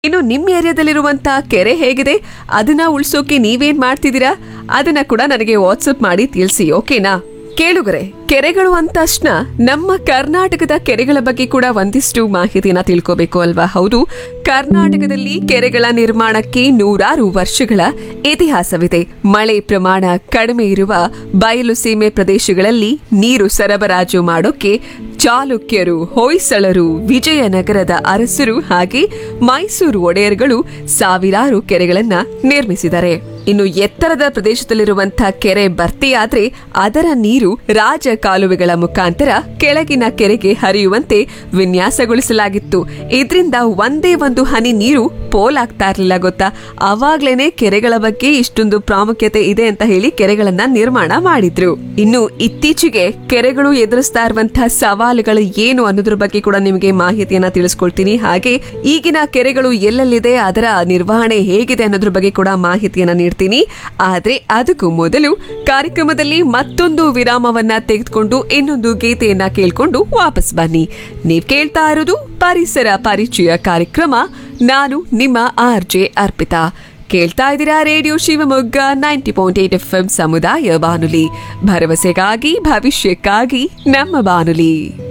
ಇನ್ನು ನಿಮ್ಮ ಏರಿಯಾದಲ್ಲಿರುವಂತ ಕೆರೆ ಹೇಗಿದೆ ಅದನ್ನ ಉಳಿಸೋಕೆ ನೀವೇನ್ ಮಾಡ್ತಿದ್ದೀರಾ ಅದನ್ನ ಕೂಡ ನನಗೆ ವಾಟ್ಸಪ್ ಮಾಡಿ ತಿಳಿಸಿ ಓಕೆನಾ ಕೇಳುಗರೆ ಕೆರೆಗಳು ಅಂದ ತಕ್ಷಣ ನಮ್ಮ ಕರ್ನಾಟಕದ ಕೆರೆಗಳ ಬಗ್ಗೆ ಕೂಡ ಒಂದಿಷ್ಟು ಮಾಹಿತಿನ ತಿಳ್ಕೋಬೇಕು ಅಲ್ವಾ ಹೌದು ಕರ್ನಾಟಕದಲ್ಲಿ ಕೆರೆಗಳ ನಿರ್ಮಾಣಕ್ಕೆ ನೂರಾರು ವರ್ಷಗಳ ಇತಿಹಾಸವಿದೆ ಮಳೆ ಪ್ರಮಾಣ ಕಡಿಮೆ ಇರುವ ಬಯಲು ಸೀಮೆ ಪ್ರದೇಶಗಳಲ್ಲಿ ನೀರು ಸರಬರಾಜು ಮಾಡೋಕೆ ಚಾಲುಕ್ಯರು ಹೊಯ್ಸಳರು ವಿಜಯನಗರದ ಅರಸರು ಹಾಗೆ ಮೈಸೂರು ಒಡೆಯರ್ಗಳು ಸಾವಿರಾರು ಕೆರೆಗಳನ್ನ ನಿರ್ಮಿಸಿದ್ದಾರೆ ಇನ್ನು ಎತ್ತರದ ಪ್ರದೇಶದಲ್ಲಿರುವಂತಹ ಕೆರೆ ಭರ್ತಿಯಾದ್ರೆ ಅದರ ನೀರು ರಾಜ ಕಾಲುವೆಗಳ ಮುಖಾಂತರ ಕೆಳಗಿನ ಕೆರೆಗೆ ಹರಿಯುವಂತೆ ವಿನ್ಯಾಸಗೊಳಿಸಲಾಗಿತ್ತು ಇದರಿಂದ ಒಂದೇ ಒಂದು ಹನಿ ನೀರು ಪೋಲಾಗ್ತಾ ಇರಲಿಲ್ಲ ಗೊತ್ತಾ ಅವಾಗ್ಲೇನೆ ಕೆರೆಗಳ ಬಗ್ಗೆ ಇಷ್ಟೊಂದು ಪ್ರಾಮುಖ್ಯತೆ ಇದೆ ಅಂತ ಹೇಳಿ ಕೆರೆಗಳನ್ನ ನಿರ್ಮಾಣ ಮಾಡಿದ್ರು ಇನ್ನು ಇತ್ತೀಚೆಗೆ ಕೆರೆಗಳು ಎದುರಿಸ್ತಾ ಇರುವಂತಹ ಸವಾಲುಗಳು ಏನು ಅನ್ನೋದ್ರ ಬಗ್ಗೆ ಕೂಡ ನಿಮಗೆ ಮಾಹಿತಿಯನ್ನ ತಿಳಿಸ್ಕೊಳ್ತೀನಿ ಹಾಗೆ ಈಗಿನ ಕೆರೆಗಳು ಎಲ್ಲೆಲ್ಲಿದೆ ಅದರ ನಿರ್ವಹಣೆ ಹೇಗಿದೆ ಅನ್ನೋದ್ರ ಬಗ್ಗೆ ಕೂಡ ಮಾಹಿತಿಯನ್ನ ನೀಡ್ತೀನಿ ಆದ್ರೆ ಅದಕ್ಕೂ ಮೊದಲು ಕಾರ್ಯಕ್ರಮದಲ್ಲಿ ಮತ್ತೊಂದು ವಿರಾಮವನ್ನ ತೆಗೆದುಕೊಂಡು ಇನ್ನೊಂದು ಗೀತೆಯನ್ನ ಕೇಳ್ಕೊಂಡು ವಾಪಸ್ ಬನ್ನಿ ನೀವ್ ಕೇಳ್ತಾ ಇರೋದು ಪರಿಸರ ಪರಿಚಯ ಕಾರ್ಯಕ್ರಮ ನಾನು ನಿಮ್ಮ ಆರ್ ಜೆ ಅರ್ಪಿತಾ ಕೇಳ್ತಾ ಇದ್ದೀರಾ radio Shivamogga ninety point eight F M ಸಮುದಾಯ ಬಾನುಲಿ ಭರವಸೆಗಾಗಿ ಭವಿಷ್ಯಕ್ಕಾಗಿ ನಮ್ಮ ಬಾನುಲಿ